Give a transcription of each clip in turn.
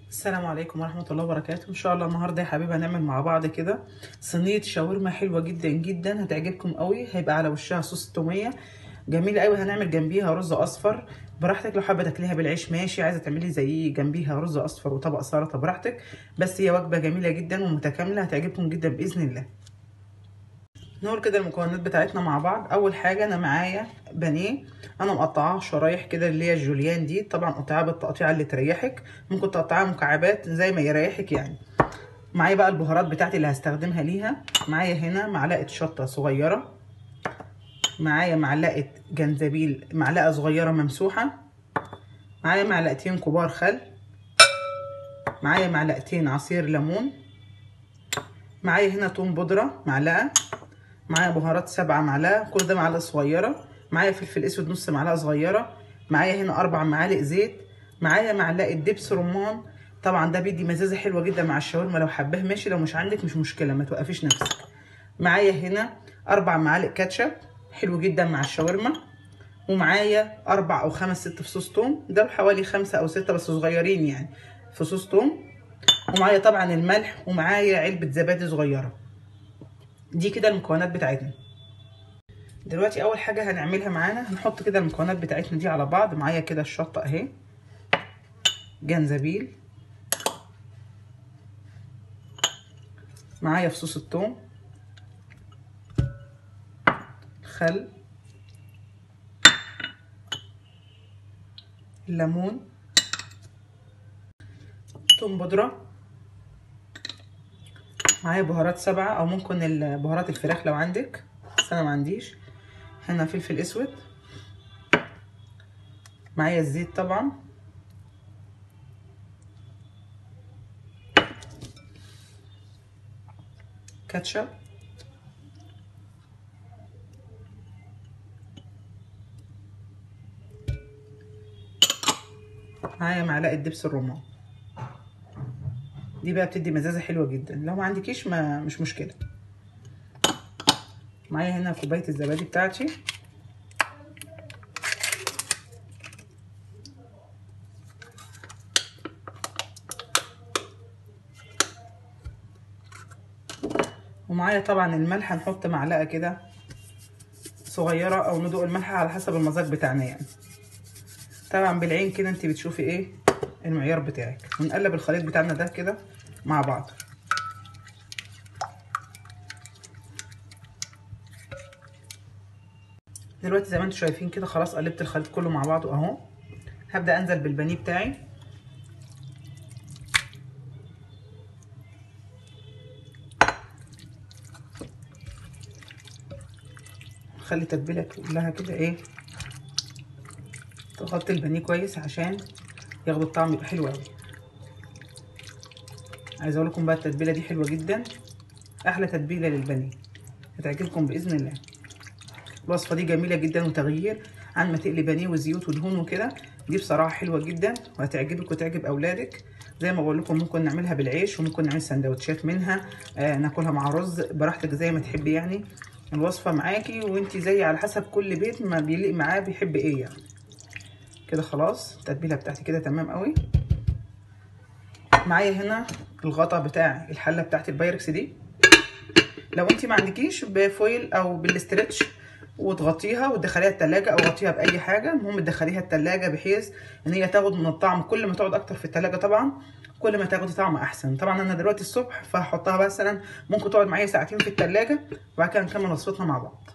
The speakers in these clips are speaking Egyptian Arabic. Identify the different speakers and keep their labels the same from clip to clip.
Speaker 1: السلام عليكم ورحمة الله وبركاته إن شاء الله النهاردة يا حبيبي هنعمل مع بعض كده صينية شاورما حلوة جدا جدا هتعجبكم قوي هيبقى على وشها صوص تومية جميلة قوي هنعمل جنبيها رز أصفر براحتك لو حابة تاكليها بالعيش ماشي عايزة تعملي زي جنبيها رز أصفر وطبق سلطة براحتك بس هي وجبة جميلة جدا ومتكاملة هتعجبكم جدا بإذن الله نقول كده المكونات بتاعتنا مع بعض اول حاجه انا معايا بانيه انا مقطعاه شرايح كده اللي هي الجوليان دي طبعا قطعها بالتقطيعه اللي تريحك ممكن تقطعها مكعبات زي ما يريحك يعني معايا بقى البهارات بتاعتي اللي هستخدمها ليها معايا هنا معلقه شطه صغيره معايا معلقه جنزبيل معلقه صغيره ممسوحه معايا معلقتين كبار خل معايا معلقتين عصير ليمون معايا هنا توم بودره معلقه معايا بهارات سبعة معلقة كل ده معلقة صغيرة معايا فلفل اسود نص معلقة صغيرة معايا هنا اربع معالق زيت معايا معلقة دبس رمان طبعا ده بيدي مزازة حلوة جدا مع الشاورما لو حباه ماشي لو مش عندك مش مشكلة ما توقفيش نفسك معايا هنا اربع معالق كاتشب حلو جدا مع الشاورما ومعايا اربع او خمس ست فصوص توم ده حوالي خمسة او ستة بس صغيرين يعني فصوص توم ومعايا طبعا الملح ومعايا علبة زبادي صغيرة دي كده المكونات بتاعتنا دلوقتي اول حاجه هنعملها معانا هنحط كده المكونات بتاعتنا دي على بعض معايا كده الشطه اهي جنزبيل معايا فصوص الثوم خل الليمون توم بودره معايا بهارات سبعة او ممكن بهارات الفراخ لو عندك بس انا ما عنديش هنا فلفل اسود معايا الزيت طبعا كاتشب معايا معلقه دبس الرمان دي بقى بتدي مزازه حلوه جدا لو ما عندكيش ما مش مشكله معايا هنا كوبايه الزبادي بتاعتي ومعايا طبعا الملح هنحط معلقه كده صغيره او ندوق الملح على حسب المزاج بتاعنا يعني طبعا بالعين كده انت بتشوفي ايه المعيار بتاعك ونقلب الخليط بتاعنا ده كده مع بعض دلوقتي زي ما انتم شايفين كده خلاص قلبت الخليط كله مع بعضه اهو هبدا انزل بالبانيه بتاعي خلي التتبيله كلها كده ايه تغطي البانيه كويس عشان ياخد الطعم يبقى حلو قوي عايزه اقول لكم بقى التتبيله دي حلوه جدا احلى تتبيله للبانيه هتعجبكم باذن الله الوصفه دي جميله جدا وتغيير عن ما تقلي بانيه وزيوت ودهون وكده دي بصراحه حلوه جدا وهتعجبك وتعجب اولادك زي ما بقول لكم ممكن نعملها بالعيش وممكن نعمل سندوتشات منها آه ناكلها مع رز براحتك زي ما تحبي يعني الوصفه معاكي وانت زي على حسب كل بيت ما بيليق معاه بيحب ايه يعني كده خلاص التتبيله بتاعتي كده تمام قوي معايا هنا الغطا بتاع الحله بتاعت البايركس دي لو انت ما عندكيش بفويل او بالاسترتش وتغطيها وتدخليها التلاجة او غطيها باي حاجه المهم تدخليها التلاجة بحيث ان هي تاخد من الطعم كل ما تقعد اكتر في التلاجة طبعا كل ما تاخدي طعم احسن طبعا انا دلوقتي الصبح فهحطها مثلا ممكن تقعد معايا ساعتين في التلاجة وبعد كده نكمل وصفتنا مع بعض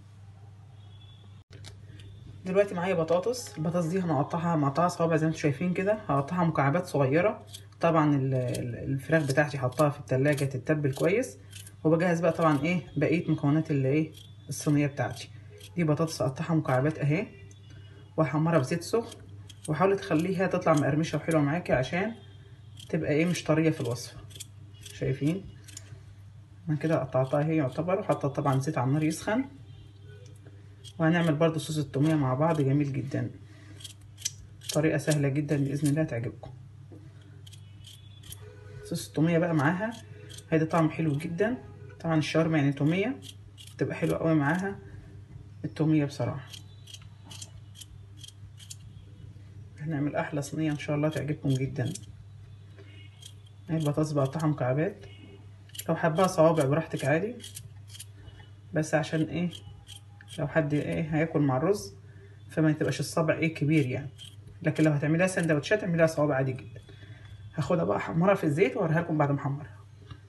Speaker 1: دلوقتي معايا بطاطس البطاطس دي هنقطعها مقطعها صوابع زي ما انتم شايفين كده هقطعها مكعبات صغيره طبعا الفراخ بتاعتي حطها في التلاجة تتبل كويس وبجهز بقى طبعا ايه بقيه مكونات اللي ايه الصينيه بتاعتي دي بطاطس اقطعها مكعبات اهي واحمرها بزيت سخن وحاولي تخليها تطلع مقرمشه وحلوه معاكي عشان تبقى ايه مش طريه في الوصفه شايفين انا كده قطعتها اهي يعتبر وحطيت طبعا زيت على النار يسخن وهنعمل برضو صوص التوميه مع بعض جميل جدا طريقه سهله جدا باذن الله تعجبكم صوص التوميه بقى معاها هيدي طعم حلو جدا طبعا الشاورما يعني توميه تبقى حلوه قوي معاها التوميه بصراحه هنعمل احلى صينيه ان شاء الله تعجبكم جدا البطاطس بقطعها مكعبات لو حباها صوابع براحتك عادي بس عشان ايه لو حد ايه هياكل مع الرز فما تبقاش الصابع ايه كبير يعني لكن لو هتعمليها سندوتشات اعمليها صوابع عادي جدا هاخدها بقى احمرها في الزيت واوريها لكم بعد ما احمرها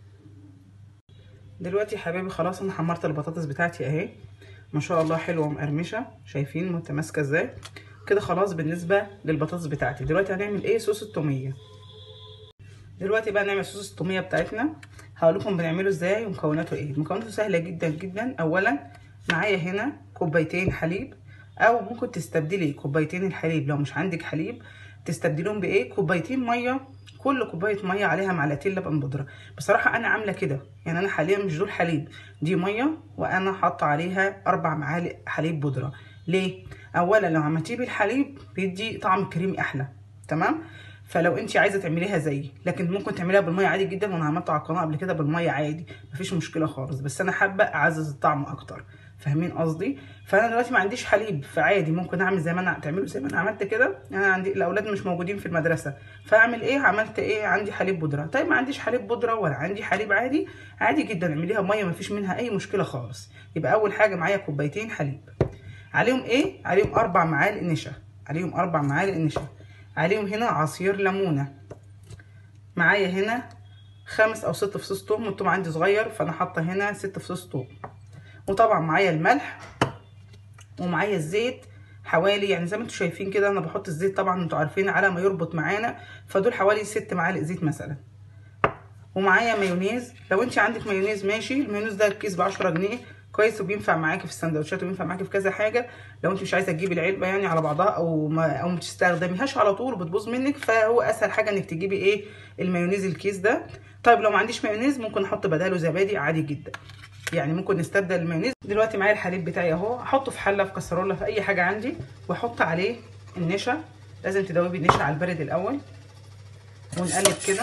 Speaker 1: دلوقتي يا حبايبي خلاص انا حمرت البطاطس بتاعتي اهي ما شاء الله حلوه ومقرمشه شايفين متماسكه ازاي كده خلاص بالنسبه للبطاطس بتاعتي دلوقتي هنعمل ايه صوص التوميه دلوقتي بقى نعمل صوص التوميه بتاعتنا هقول لكم بنعمله ازاي ومكوناته ايه مكوناته سهله جدا جدا اولا معايا هنا كوبايتين حليب او ممكن تستبدلي كوبايتين الحليب لو مش عندك حليب تستبدلهم بايه كوبايتين ميه كل كوبايه ميه عليها معلقتين لبن بودره بصراحه انا عامله كده يعني انا حاليا مش دول حليب دي ميه وانا حاطه عليها اربع معالق حليب بودره ليه اولا لو عملتيه بالحليب بيدي طعم كريمي احلى تمام فلو انت عايزه تعمليها زيي لكن ممكن تعمليها بالميه عادي جدا وانا عملته على القناه قبل كده بالميه عادي مفيش مشكله خالص بس انا حابه اعزز الطعم اكتر فاهمين قصدي فانا دلوقتي ما عنديش حليب فعادي ممكن اعمل زي ما انا تعملوا زي ما انا عملت كده انا عندي الاولاد مش موجودين في المدرسه فاعمل ايه عملت ايه عندي حليب بودره طيب ما عنديش حليب بودره ولا عندي حليب عادي عادي جدا اعمليها ميه ما فيش منها اي مشكله خالص يبقى اول حاجه معايا كوبايتين حليب عليهم ايه عليهم اربع معالق نشا عليهم اربع معالق نشا عليهم هنا عصير ليمونه معايا هنا خمس او ست فصوص توم والتوم عندي صغير فانا حاطه هنا ست فصوص توم وطبعا معايا الملح ومعايا الزيت حوالي يعني زي ما انتم شايفين كده انا بحط الزيت طبعا انتوا عارفين على ما يربط معانا فدول حوالي ست معالق زيت مثلا ومعايا مايونيز لو انت عندك مايونيز ماشي المايونيز ده الكيس ب 10 جنيه كويس وبينفع معاكي في السندوتشات وبينفع معاكي في كذا حاجه لو انت مش عايزه تجيبي العلبه يعني على بعضها او ما او ما تستخدميهاش على طول وبتبوظ منك فهو اسهل حاجه انك تجيبي ايه المايونيز الكيس ده طيب لو ما عنديش مايونيز ممكن احط بداله زبادي عادي جدا يعني ممكن نستبدل المايونيز دلوقتي معايا الحليب بتاعي اهو احطه في حله في كسرونه في اي حاجه عندي واحط عليه النشا لازم تدوبي النشا على البارد الاول ونقلب كده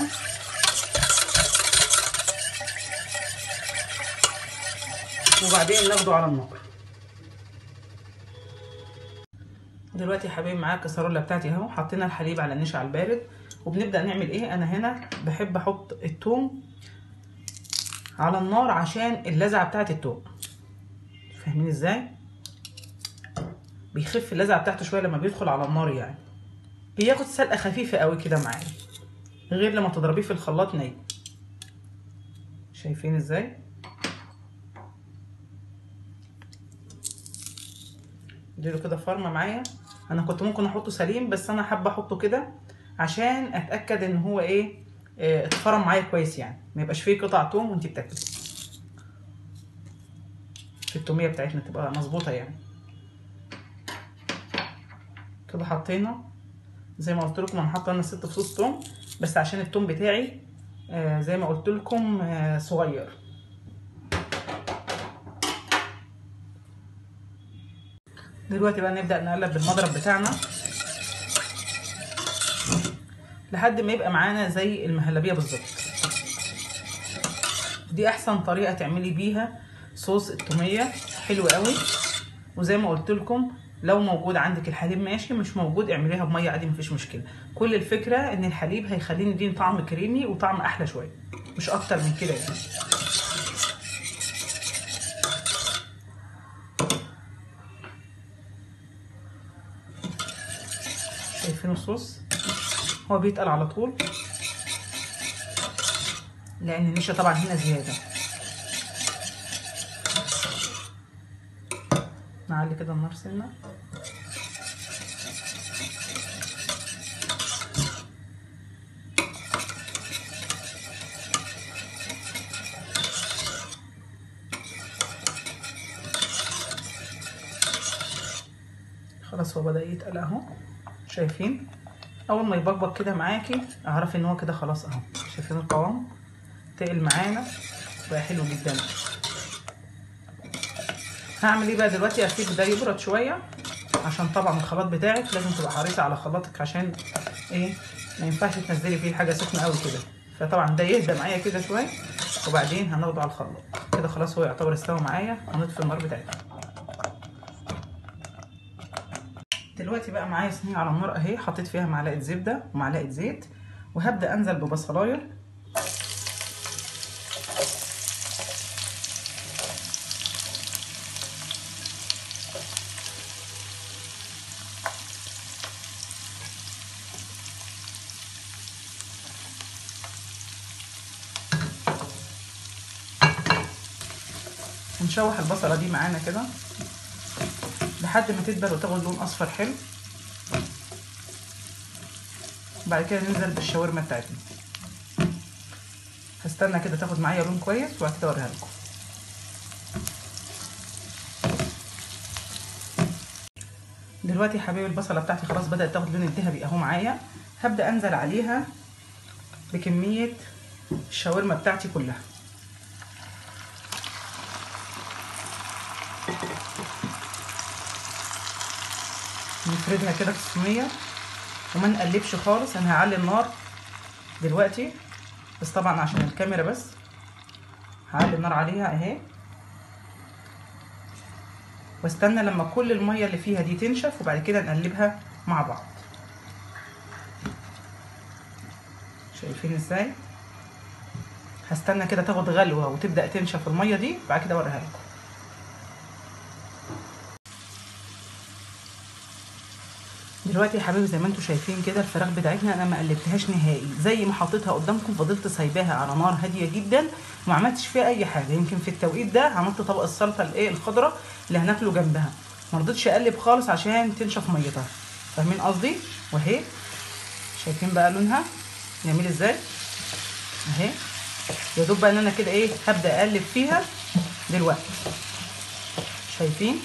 Speaker 1: وبعدين ناخده على النار دلوقتي يا حبايبي معايا الكسرونه بتاعتي اهو حطينا الحليب على النشا على البارد وبنبدا نعمل ايه انا هنا بحب احط الثوم على النار عشان اللذعه بتاعت التوم فاهمين ازاي بيخف اللذعه بتاعته شويه لما بيدخل على النار يعني بياخد سلقه خفيفه قوي كده معايا غير لما تضربيه في الخلاط ني شايفين ازاي اديله كده فرمه معايا انا كنت ممكن احطه سليم بس انا حابه احطه كده عشان اتاكد ان هو ايه اه اتفرم معايا كويس يعني ما يبقاش فيه قطع توم وانت بتاكلي التوميه بتاعتنا تبقى مظبوطه يعني كده حطينا زي ما قلت لكم انا حاطه انا ست فصوص توم بس عشان التوم بتاعي آه زي ما قلت لكم آه صغير دلوقتي بقى نبدا نقلب بالمضرب بتاعنا لحد ما يبقى معانا زي المهلبيه بالظبط دي احسن طريقه تعملي بيها صوص التوميه حلو قوي وزي ما قلت لكم لو موجود عندك الحليب ماشي مش موجود اعمليها بميه عادي مفيش مشكله كل الفكره ان الحليب هيخليني يديني طعم كريمي وطعم احلى شويه مش اكتر من كده يعني شايفين الصوص هو بيتقل على طول لان النشا طبعا هنا زياده نعلي كده النار سنه خلاص هو بدا يتقل اهو شايفين اول ما يبقبق كده معاكي اعرفي ان هو كده خلاص اهو شايفين القوام تقل معانا بقى حلو جدا هعمل ايه بقى دلوقتي اسيب ده يبرد شويه عشان طبعا الخلاط بتاعك لازم تبقى حريصه على خلاطك عشان ايه ما ينفعش تنزلي فيه حاجه سخنه قوي كده فطبعا ده يهدى معايا كده شويه وبعدين هناخده على الخلاط كده خلاص هو يعتبر استوى معايا هنطفي النار بتاعتنا دلوقتي بقى معايا صينيه على النار اهي حطيت فيها معلقه زبده ومعلقه زيت وهبدا انزل ببصلايه نشوح البصله دي معانا كده لحد ما تدبل وتاخد لون اصفر حلو بعد كده ننزل بالشاورما بتاعتنا هستنى كده تاخد معايا لون كويس وبعد كده اوريها لكم دلوقتي يا حبايبي البصله بتاعتي خلاص بدات تاخد لون الذهبي اهو معايا هبدا انزل عليها بكميه الشاورما بتاعتي كلها نفردها كده في الصينيه وما نقلبش خالص انا هعلي النار دلوقتي بس طبعا عشان الكاميرا بس هعلي النار عليها اهي واستنى لما كل الميه اللي فيها دي تنشف وبعد كده نقلبها مع بعض شايفين ازاي هستنى كده تاخد غلوه وتبدا تنشف الميه دي بعد كده اوريها لكم دلوقتي يا حبايبي زي ما انتم شايفين كده الفراخ بتاعتنا انا ما قلبتهاش نهائي زي ما حطيتها قدامكم فضلت سايباها على نار هاديه جدا وما عملتش فيها اي حاجه يمكن في التوقيت ده عملت طبق السلطه الايه الخضراء اللي هناكله جنبها ما رضيتش اقلب خالص عشان تنشف ميتها فاهمين قصدي واهي شايفين بقى لونها جميل ازاي اهي يا دوب بقى ان انا كده ايه هبدا اقلب فيها دلوقتي شايفين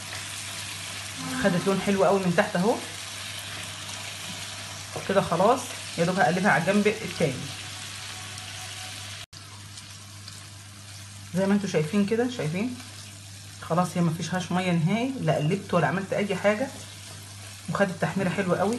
Speaker 1: خدت لون حلو قوي من تحت اهو كده خلاص يا دوب هقلبها على الجنب التاني زي ما انتم شايفين كده شايفين خلاص هي ما فيهاش ميه نهائي لا قلبت ولا عملت اي حاجه وخدت تحميره حلوه قوي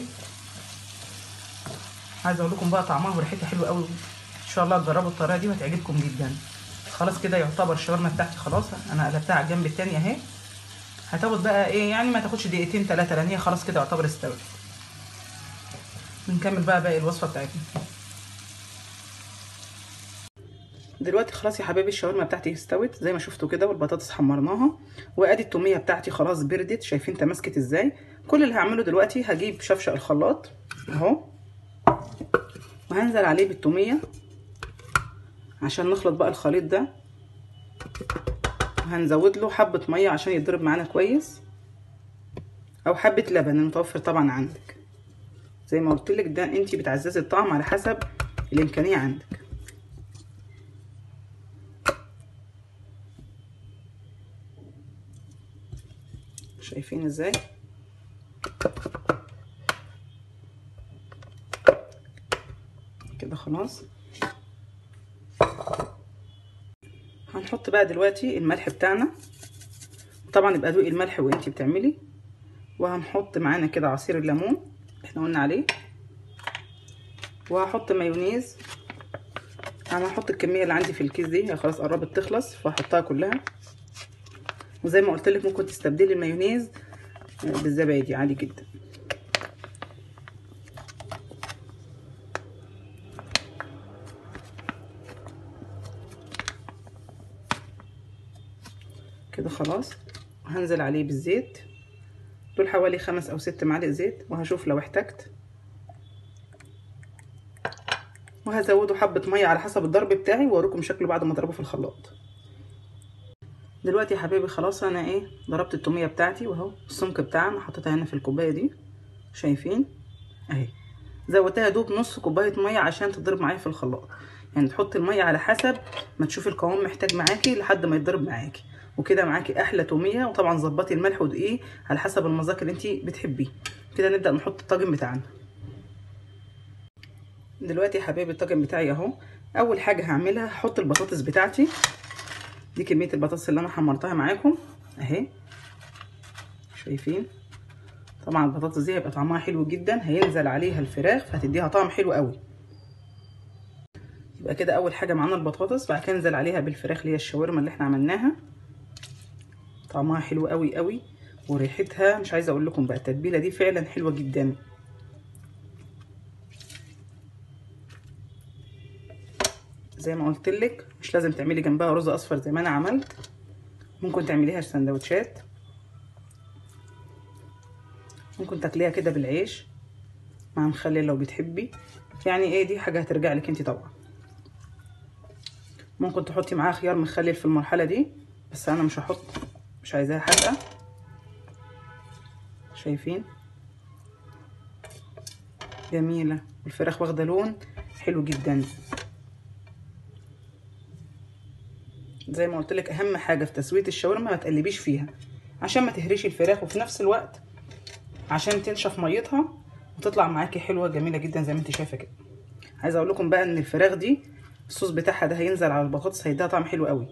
Speaker 1: عايزه اقول لكم بقى طعمها وريحتها حلوه قوي ان شاء الله تجربوا الطريقه دي وهتعجبكم جدا خلاص كده يعتبر الشاورما بتاعتي خلاص انا قلبتها على الجنب التاني اهي هتاخد بقى ايه يعني ما تاخدش دقيقتين ثلاثه لان هي خلاص كده يعتبر استوت بنكمل بقى باقي الوصفه بتاعتنا دلوقتي خلاص يا حبايبي الشاورما بتاعتي استوت زي ما شفتوا كده والبطاطس حمرناها وادي التوميه بتاعتي خلاص بردت شايفين تماسكت ازاي كل اللي هعمله دلوقتي هجيب شفشق الخلاط اهو وهنزل عليه بالتوميه عشان نخلط بقى الخليط ده وهنزود له حبه ميه عشان يتضرب معانا كويس او حبه لبن المتوفر طبعا عندك زي ما قلت لك ده انت بتعززي الطعم على حسب الامكانيه عندك شايفين ازاي كده خلاص هنحط بقى دلوقتي الملح بتاعنا طبعا يبقى دوقي الملح وانتي بتعملي وهنحط معانا كده عصير الليمون احنا قلنا عليه وهحط مايونيز انا هحط الكميه اللي عندي في الكيس دي هي خلاص قربت تخلص فهحطها كلها وزي ما قلت لك ممكن تستبدلي المايونيز بالزبادي عادي جدا كده خلاص هنزل عليه بالزيت دول حوالي خمس او ست معالق زيت وهشوف لو احتجت وهزوده حبة مية على حسب الضرب بتاعي واوريكم شكله بعد ما اضربه في الخلاط دلوقتي يا حبايبي خلاص انا ايه ضربت التوميه بتاعتي واهو السمك بتاعنا حطيتها هنا في الكوبايه دي شايفين اهي زودتها دوب نص كوبايه ميه عشان تضرب معايا في الخلاط يعني تحطي الميه على حسب ما تشوفي القوام محتاج معاكي لحد ما يتضرب معاكي وكده معاكي احلى توميه وطبعا ظبطي الملح ودقيه على حسب المذاق اللي انت بتحبيه كده نبدا نحط الطاجن بتاعنا دلوقتي يا حبايبي الطاجن بتاعي اهو اول حاجه هعملها هحط البطاطس بتاعتي دي كميه البطاطس اللي انا حمرتها معاكم اهي شايفين طبعا البطاطس دي هيبقى طعمها حلو جدا هينزل عليها الفراخ فهتديها طعم حلو قوي يبقى كده اول حاجه معانا البطاطس بعد كده انزل عليها بالفراخ اللي هي الشاورما اللي احنا عملناها طعمها حلو قوي قوي وريحتها مش عايزه اقول لكم بقى التتبيله دي فعلا حلوه جدا زي ما قلت لك مش لازم تعملي جنبها رز اصفر زي ما انا عملت ممكن تعمليها سندوتشات ممكن تاكليها كده بالعيش مع مخلل لو بتحبي يعني ايه دي حاجه هترجع لك انت طبعا ممكن تحطي معاها خيار مخلل في المرحله دي بس انا مش هحط مش عايزاها حادقه شايفين جميله والفراخ واخده لون حلو جدا زي ما قلت لك اهم حاجه في تسويه الشاورما ما تقلبيش فيها عشان ما تهريش الفراخ وفي نفس الوقت عشان تنشف ميتها وتطلع معاكي حلوه جميله جدا زي ما انت شايفه كده عايزه اقول لكم بقى ان الفراخ دي الصوص بتاعها ده هينزل على البطاطس هيديها طعم حلو قوي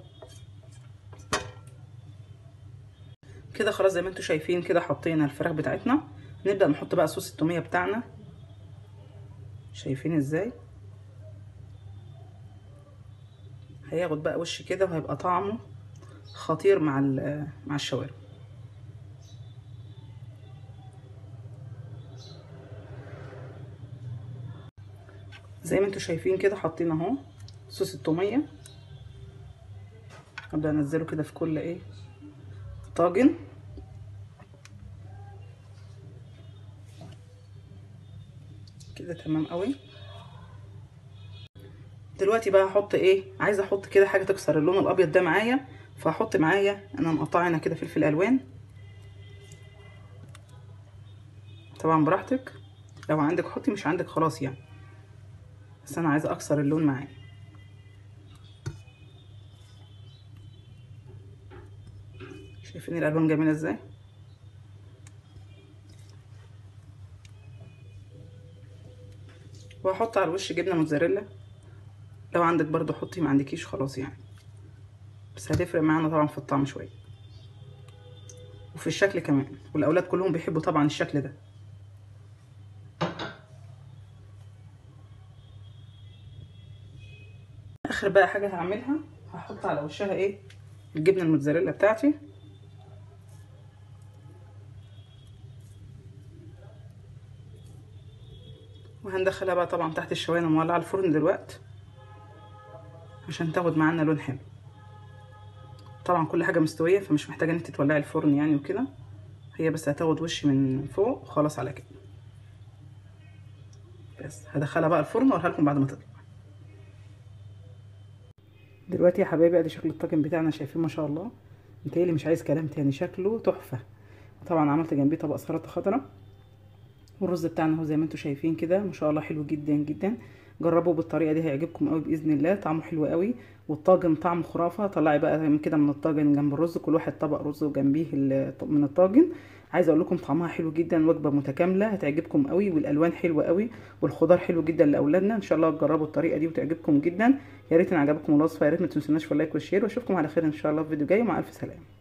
Speaker 1: كده خلاص زي ما انتم شايفين كده حطينا الفراخ بتاعتنا نبدا نحط بقى صوص التوميه بتاعنا شايفين ازاي هياخد بقى وش كده وهيبقى طعمه خطير مع مع الشاورما زي ما انتم شايفين كده حاطين اهو صوص التوميه هبدا انزله كده في كل ايه طاجن كده تمام قوي دلوقتي بقى هحط ايه عايزه احط كده حاجه تكسر اللون الابيض ده معايا فهحط معايا انا مقطعه هنا كده فلفل الوان طبعا براحتك لو عندك حطي مش عندك خلاص يعني بس انا عايزه اكسر اللون معايا شايفين الالوان جميله ازاي وهحط على الوش جبنه موتزاريلا لو عندك برضو حطي ما عندكيش خلاص يعني بس هتفرق معانا طبعا في الطعم شويه وفي الشكل كمان والاولاد كلهم بيحبوا طبعا الشكل ده اخر بقى حاجه هعملها هحط على وشها ايه الجبنه الموتزاريلا بتاعتي وهندخلها بقى طبعا تحت الشوايه انا مولعه الفرن دلوقتي عشان تاخد معانا لون حلو طبعا كل حاجه مستويه فمش محتاجه ان انت تولعي الفرن يعني وكده هي بس هتاخد وش من فوق وخلاص على كده بس هدخلها بقى الفرن واوريها لكم بعد ما تطلع دلوقتي يا حبايبي ادي شكل الطاجن بتاعنا شايفين ما شاء الله متهيألي مش عايز كلام تاني شكله تحفه طبعا عملت جنبيه طبق سلطه خضراء والرز بتاعنا اهو زي ما انتم شايفين كده ما شاء الله حلو جدا جدا جربوا بالطريقه دي هيعجبكم قوي باذن الله طعمه حلو قوي والطاجن طعمه خرافه طلعي بقى من كده من الطاجن جنب الرز كل واحد طبق رز وجنبيه من الطاجن عايزه اقول لكم طعمها حلو جدا وجبه متكامله هتعجبكم قوي والالوان حلوه قوي والخضار حلو جدا لاولادنا ان شاء الله تجربوا الطريقه دي وتعجبكم جدا يا ريت ان عجبكم الوصفه يا ريت ما تنسوناش في اللايك والشير واشوفكم على خير ان شاء الله في فيديو جاي ومع الف سلامه